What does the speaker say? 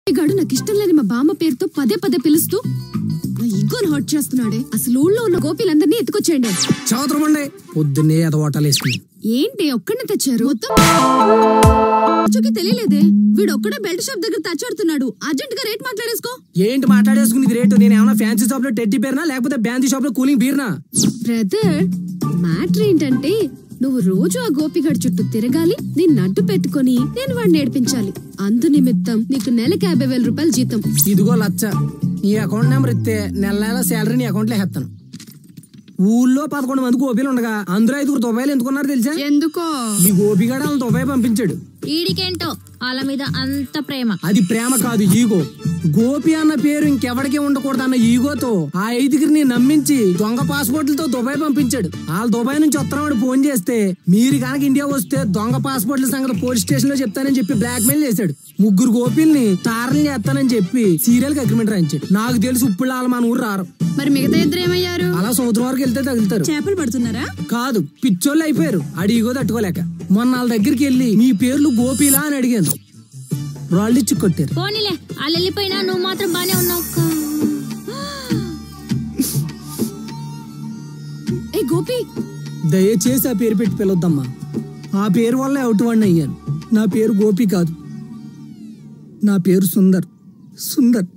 గాడు నాకు ఇష్టం లేని మా బామ్మ పేరుతో పదే పదే పిలుస్తూ నా ఇగ్గోని హర్ట్ చేస్తున్నాడే అసలు ఊళ్ళో ఉన్న గోపీలందరినీ ఎత్తుకొచ్చేయండి చదువుతామండి పొద్దున్నే ఎద ఓటాలు వేసుకుని ఏంటి ఒక్కడిని తెచ్చారు మొత్తం అచ్చుకి తెలియలేదే వీడు ఒక్కడే బెల్ట్ షాప్ దగ్గర తచ్చాడుతున్నాడు అర్జెంట్ గా రేట్ మాట్లాడేసుకో ఏంటి మాట్లాడేసుకునేది రేటు నేను ఏమైనా ఫ్యాన్సీ షాప్ లో టెడ్డీ పేరునా లేకపోతే బ్యాందీ షాప్ లో కూలింగ్ బీర్నా బ్రదర్ మ్యాటర్ ఏంటంటే నువ్వు రోజు ఆ గోపిగడి చుట్టూ తిరగాలి నిన్ను అడ్డు పెట్టుకొని నేను వాడిని నేర్పించాలి అందు నిమిత్తం నీకు నెలకి యాభై వేల రూపాయలు జీతం ఇదిగో లచ్చ నీ అకౌంట్ నెంబర్ ఇస్తే నెల నెల శాలరీ నీ అకౌంట్ లో వేస్తాను ఊళ్ళో పదకొండు మంది గోపీలు ఉండగా అందులో ఐదుగురు దుబాయ్లు ఎందుకున్నారు తెలుసా ఎందుకో ఈ గోపిగాడు వాళ్ళని దుబాయ్ పంపించాడు ఈడికేంటో వాళ్ళ మీద అంత ప్రేమ అది ప్రేమ కాదు ఈగో గోపి అన్న పేరు ఇంకెవడికి ఉండకూడదు అన్న ఈగోతో ఆ ఐదుగురిని నమ్మించి దొంగ పాస్పోర్ట్లతో దుబాయ్ పంపించాడు వాళ్ళు దుబాయ్ నుంచి వస్తున్నాడు ఫోన్ చేస్తే మీరు కనుక ఇండియా వస్తే దొంగ పాస్పోర్ట్ల సంగతి పోలీస్ స్టేషన్ లో చెప్తానని చెప్పి బ్లాక్ మెయిల్ చేశాడు ముగ్గురు గోపిల్ని తారలు చేస్తానని చెప్పి సీరియల్ కి అగ్రిమెంట్ రాయించాడు నాకు తెలుసు ఇప్పుడు వాళ్ళు మన ఊరు రారు మరి మిగతా ఇద్దరు ఏమయ్యారు అలా సముద్రం వరకు వెళ్తే తగులుతారు చేపలు పడుతున్నారా కాదు పిచ్చోళ్ళు అయిపోయారు అడిగో తట్టుకోలేక మొన్న వాళ్ళ దగ్గరికి వెళ్ళి మీ పేర్లు గోపిలా అని అడిగాను రాళ్ళు ఇచ్చి కొట్టారు పోనీలే వాళ్ళు వెళ్ళిపోయినా నువ్వు మాత్రం బానే ఉన్నావు అక్క. ఏ గోపి దయచేసి ఆ పేరు పెట్టి పిలవద్దమ్మా ఆ పేరు వల్ల అవుట్ వాడిని అయ్యాను నా పేరు గోపి కాదు నా పేరు సుందర్ సుందర్